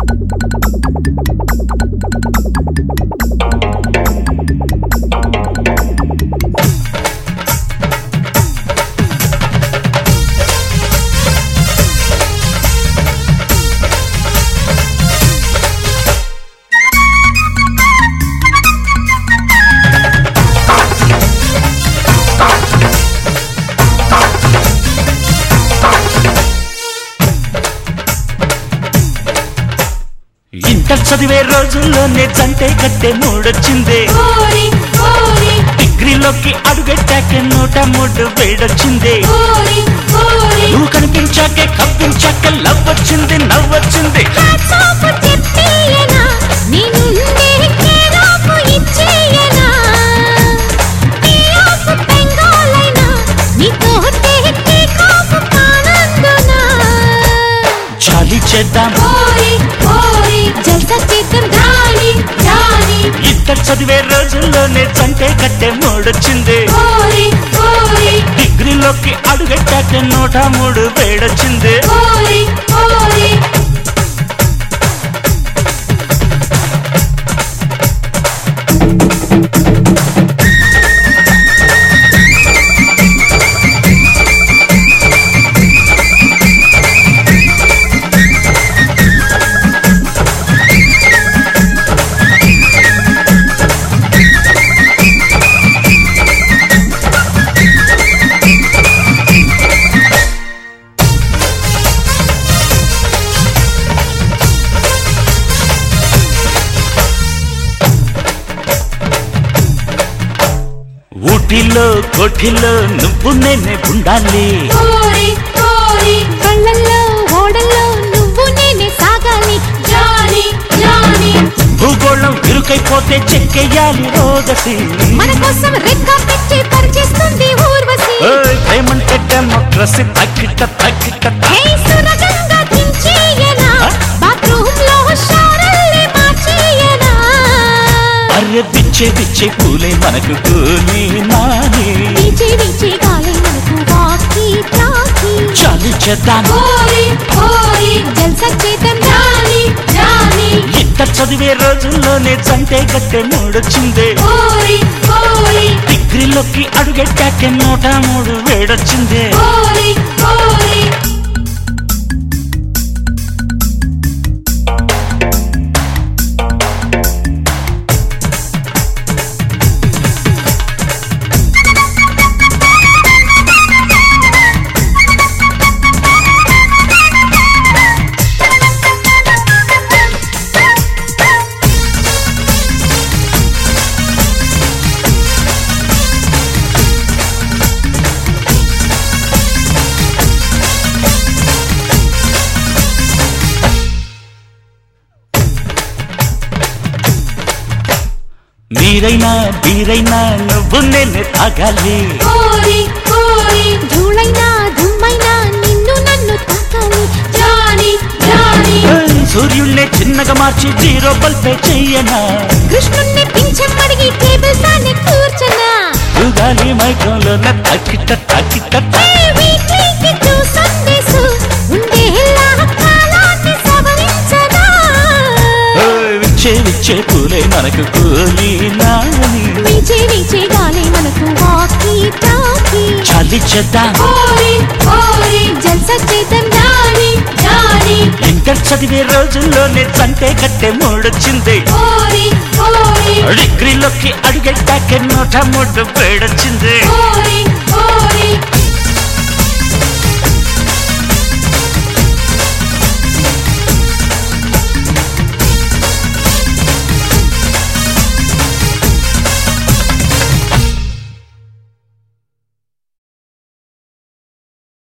inter చదివే రోజుల్లోనే జంటే కట్టే మూడొచ్చిందే ఓరి ఓరి డిగ్రీలోకి అడుగెట్టాకే నూట మూడు వేడొచ్చిందే ఓరి ఓరి నువ్వు కనిపించాకే కప్పించాక లవ్ వచ్చింది నవ్వొచ్చింది హాట్సాప్ చెప్పేయనా నేనుండే కేరాపు ఇచ్చేయనా కేరాపు బెంగాలైనా నీతో టేకే కాపు కానందునా చాలి చేద్దాం ఓరి ఓరి జల్సా చేద్దాం రాణి రాణి ఇంటర్ చదివే రోజుల్లోనే జంటే కట్టే మూడొచ్చింది ఓరి ఓరి డిగ్రీలోకి అడుగెట్టాకే నూట మూడు వేడొచ్చింది ఓరి ఓరి ఊటీలో కోఠిలో నువ్వు నేనే ఉండాలి ఓరి ఓరి కళ్ళల్లో ఓడల్లో నువ్వు నేనే సాగాలి జాని జాని భూగోళం ఇరుకైపోతే చెక్కేయాలి రోదసి మన కోసం రెక్క పెట్టి పరిచేస్తుంది ఊర్వశి ఓయ్ ప్రేమంటే డెమోక్రసీ తగ్గిట తగ్గిట హే సురగంగా దించేయనా బాత్రూమ్ లో షారల్లే మార్చేయనా అర్రె బిచ్చే బిచ్చే పూలే మనకు కూలి నాని వీచే వీచే గాలి మనకు వాకి తాకి చాలు చేద్దాం ఓరి ఓరి జల్సా చేద్దాం జాని జాని ఇంటర్ చదివే రోజుల్లోనే జంటే కట్టే మూడొచ్చింది ఓరి ఓరి డిగ్రీలోకి అడుగెట్టాకే నూట మూడు వేడొచ్చింది ఓరి ఓరి మీరైనా బీరైనా నువ్వు నేనే తాగాలి ఓరి ఓరి ధూళైనా దుమ్మైనా నిన్ను నన్ను తాకాలి జాని జాని ఓయ్ సూర్యుణ్ణే చిన్నగా మార్చి జీరో బల్పే చెయ్యనా కృష్ణుణ్ణి పింఛమడిగి టేబుల్ పైన కూర్చున్నా యుగాలి మైకంలోన తక్కిట తక్కిట ఏ వీక్లీకి టూ సండేస్ ఉండేలా కాలాన్ని సవరించనా ఓయ్ విచ్చే విచ్చే పూలే మనకు కూలి నాని వీచే వీచే గాలి మనకు వాకి టాకి చలి చేద్దాం ఓరి ఓరి జల్సా చేద్దాం జాని జాని ఇంటర్ చదివే రోజుల్లోనే చంటే కట్టే మూడొచ్చింది ఓరి ఓరి డిగ్రీలోకి అడుగెట్టాకే నూట మూడు వేడొచ్చింది ఓరి